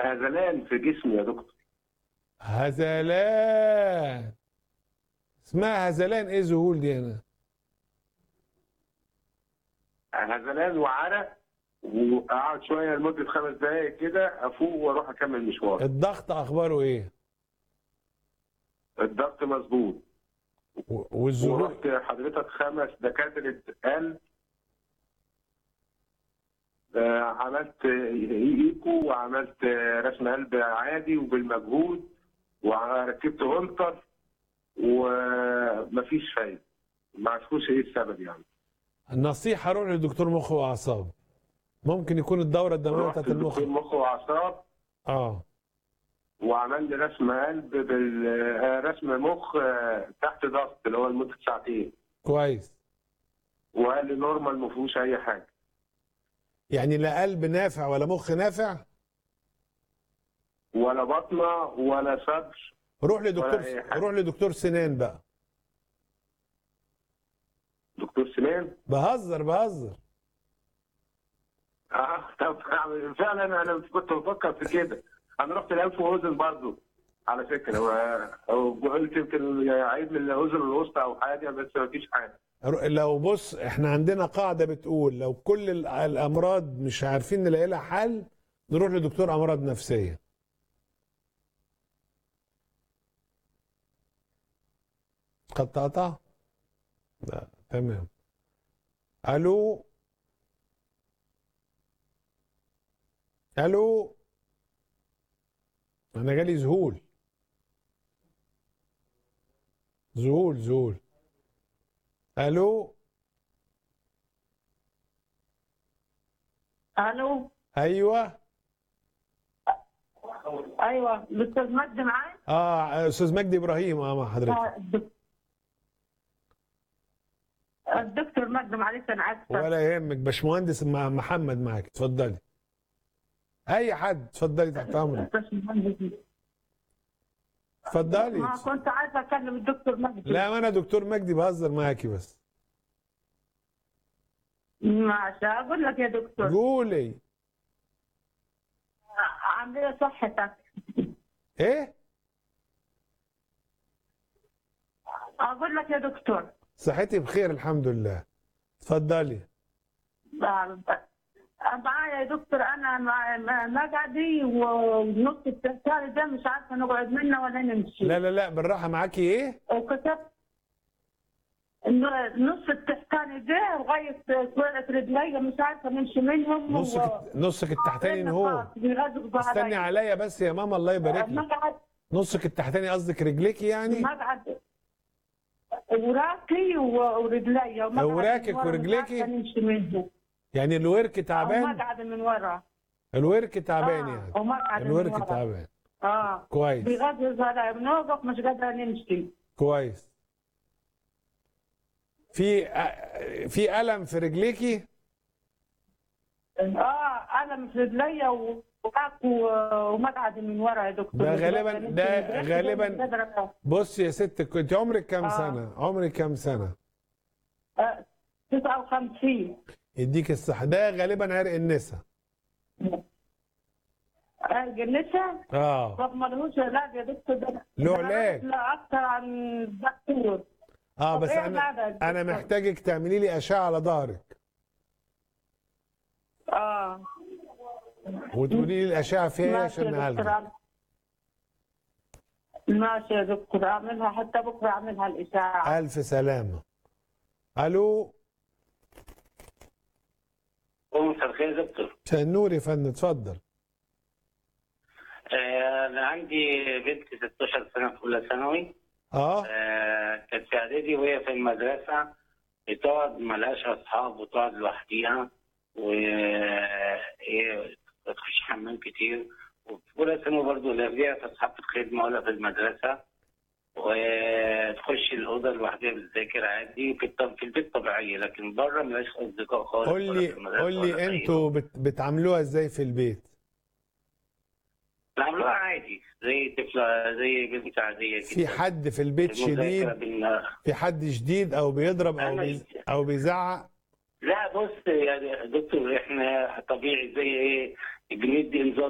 هذلان في جسمي يا دكتور هزلان اسمها هزلان ايه ذهول دي انا هذلان وعرق واقعد شويه لمده خمس دقائق كده افوق واروح اكمل مشواري الضغط اخباره ايه الضغط مظبوط و- والذهول ورحت حضرتك خمس دكاتره قلب آه، عملت ايكو وعملت رسم قلب عادي وبالمجهود وركبت هولتر ومفيش فايده ما عرفوش ايه السبب يعني النصيحه روح لدكتور مخ واعصاب ممكن يكون الدوره الدمويه رحت بتاعت المخ لدكتور مخ واعصاب اه وعمل لي رسم قلب بال آه، رسم مخ آه، تحت ضغط اللي هو لمده ساعتين كويس وقال لي نورمال ما فيهوش اي حاجه يعني لا قلب نافع ولا مخ نافع ولا بطنه ولا صدر روح لدكتور ولا أي حاجة. روح لدكتور سنان بقى دكتور سنان بهزر بهزر اه طب فعلا انا كنت بفكر في كده انا رحت الانف واذن برضه على فكره و- وقلت يمكن عيب من الاذن الوسطى او حاجه بس ما فيش حاجه رو- لو بص احنا عندنا قاعده بتقول لو كل ال- الامراض مش عارفين نلاقي لها حل نروح لدكتور امراض نفسيه قد تقطع لا تمام الو الو انا جالي ذهول ذهول ذهول الو الو ايوه ايوه الاستاذ مجدي معايا اه استاذ مجدي ابراهيم اه مع حضرتك آه، الدك- الدكتور مجدي معلش انا اسفه ولا يهمك باشمهندس مع محمد معاك اتفضلي اي حد اتفضلي تحت امرك اتفضلي ما كنت عايزه اكلم الدكتور مجدي لا ما انا دكتور مجدي بهزر معاكي بس ماشي اقول لك يا دكتور قولي عامل ايه صحتك ايه اقول لك يا دكتور صحتي بخير الحمد لله اتفضلي معايا يا دكتور انا مع- مع- مقعدي ونص التذكاري ده مش عارفه نقعد منه ولا نمشي لا لا لا بالراحه معاكي ايه وكتبت إنه نص التحتاني ده لغايه طلعت رجلي مش عارفه نمشي منهم نصك نصك التحتاني هو استني عليا بس يا ماما الله يبارك لك مقعد نصك التحتاني قصدك رجليكي يعني مقعد وراكي و- ورجلي ومقعد وراكك من ورا مش ورجليكي؟ عارفة نمشي منهم يعني الورك او تعبان مقعد من ورا الورك تعبان آه، يعني ومقعد من الورك ورا. تعبان اه كويس بيغزز على بنوقف مش قادره نمشي كويس في في الم في رجليكي اه الم في رجلي وقعت ومقعد من ورا يا دكتور ده مش غالباً- قادرة نمشي. ده رجلي غالباً- مش قادرة. بص يا ست كنت عمرك كام آه. سنه عمرك كام سنه آه، 59 يديك الصحه ده غالبا عرق النسا عرق النسا اه طب ملهوش علاج يا دكتور ده له ده علاج. لا اكتر عن الدكتور اه طب بس إيه انا العلاج يا انا دكتور؟ محتاجك تعملي لي اشعه على ظهرك اه وتقولي لي الاشعه فيها ايه ماشي عشان يا دكتور نعالجك ماشي يا دكتور اعملها حتى بكره اعملها الاشاعه الف سلامه الو مساء الخير يا دكتور مساء النور يا فندم اتفضل آه، انا عندي بنت 16 سنه في اولى ثانوي اه آه، كانت في اعدادي وهي في المدرسه بتقعد ملهاش اصحاب وتقعد لوحديها وهي بتخش حمام كتير وفي اولى ثانوي برضه لا ليها اصحاب في الخدمه ولا في المدرسه وتخش الاوضه لوحدها بتذاكر عادي في الط- في البيت طبيعيه لكن بره ملهاش اصدقاء خالص قول ولا لي في المدرسة قول ولا لي في أي انتوا بت بتعاملوها ازاي في البيت نعملوها عادي زي طفلة زي بنت عادية كده في حد في البيت المذاكرة شديد بال- في حد شديد او بيضرب او أنا- بيز... او بيزعق لا بص يا دكتور احنا طبيعي زي ايه بندي انذار